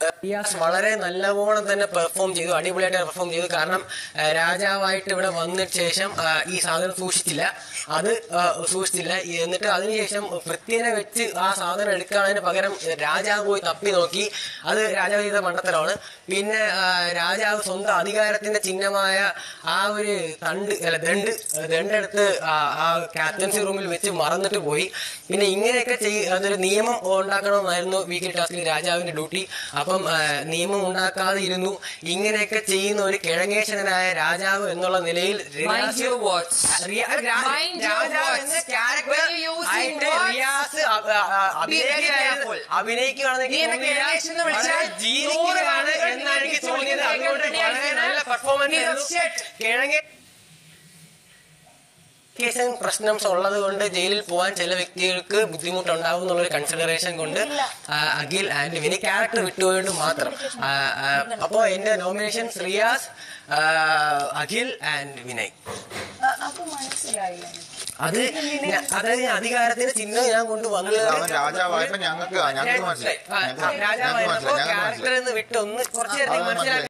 റിയാസ് വളരെ നല്ലവണ്ണം തന്നെ പെർഫോം ചെയ്തു അടിപൊളിയായിട്ട് പെർഫോം ചെയ്തു കാരണം ആ, രാജാവായിട്ട് ഇവിടെ വന്ന ശേഷം ആ, ഈ സാധനം സൂക്ഷിച്ചില്ല അത് ആ, സൂക്ഷിച്ചില്ല എന്നിട്ട് അതിനുശേഷം പൃഥ്വിനെ വെച്ച് ആ സാധനം എടുക്കാനതിന് പകരം രാജാവ് പോയി തപ്പി നോക്കി അത് രാജാവ് ചെയ്ത മണ്ടത്തരമാണ് പിന്നെ ആ, രാജാവ് സ്വന്തം അധികാരത്തിന്റെ ചിഹ്നമായ ആ ഒരു തണ്ട് അല്ല ദണ്ട് ദണ്ടെടുത്ത് ആ ആ ക്യാപ്റ്റൻസി റൂമിൽ വെച്ച് മറന്നിട്ട് പോയി പിന്നെ ഇങ്ങനെയൊക്കെ ചെയ് അതൊരു നിയമം ഉണ്ടാക്കണമെന്നായിരുന്നു വീക്കിലി ടാസ്കിൽ രാജാവിന്റെ ഡ്യൂട്ടി അപ്പം ആ, നിയമം ഉണ്ടാക്കാതെ ഇരുന്നു ഇങ്ങനെയൊക്കെ ചെയ്യുന്ന ഒരു കിഴങ്ങേശനായ രാജാവ് എന്നുള്ള നിലയിൽ Mind Riyas your words. Riya- രാ- Mind your രാജാവ് words. എന്ന character When you using ആയിട്ട് words, Riyas uh- uh- uh- be very അഭിനയിക്കുകയാണ്- careful. അഭിനയിക്കുകയാണെന്ന് നീ എനിക്ക് എന്നെ തോന്നുന്നില്ല. കിഴങ്ങേശൻ എന്ന് വിളിച്ചാൽ വളരെ ജീവിക്കുകയാണ് നൂറ് എന്നാണ് എനിക്ക് പേർക്ക് തോന്നിയത് അതുകൊണ്ട് കേൾക്കാൻ വളരെ നല്ല പെർഫോമൻസ് നീ ആയിരുന്നു shit. കിഴങ്ങേ കേസും പ്രശ്നം ഉള്ളത് കൊണ്ട് ജയിലിൽ പോകാൻ ചില വ്യക്തികൾക്ക് ബുദ്ധിമുട്ടുണ്ടാവും എന്നുള്ളൊരു കൺസിഡറേഷൻ കൊണ്ട് ആ, അഖിൽ ആൻഡ് വിനി ക്യാരക്ടർ വിട്ടുപോയത് മാത്രം അപ്പോൾ എൻ്റെ നോമിനേഷൻ ശ്രീയാസ് ആ, അഖിൽ ആൻഡ് വിനയ് അപ്പൊ മനസ്സിലായില്ല അത് ഞാൻ- അതായത് ഞാൻ അധികാരത്തിന് ചിഹ്നം ഞാൻ കൊണ്ടുവന്നത് അവൻ രാജാവായപ്പോ ഞങ്ങൾക്ക് ഞങ്ങൾക്ക് മനസ്സിലായി ആ, ആ, ഞങ്ങൾക്ക് രാജാവായപ്പോ മനസ്സിലായി ഞങ്ങൾക്ക് ക്യാരക്ടറിൽ നിന്ന് വിട്ട് ഒന്ന് കുറച്ച് നേരത്തേക്ക് അത് മനസ്സിലാക്കി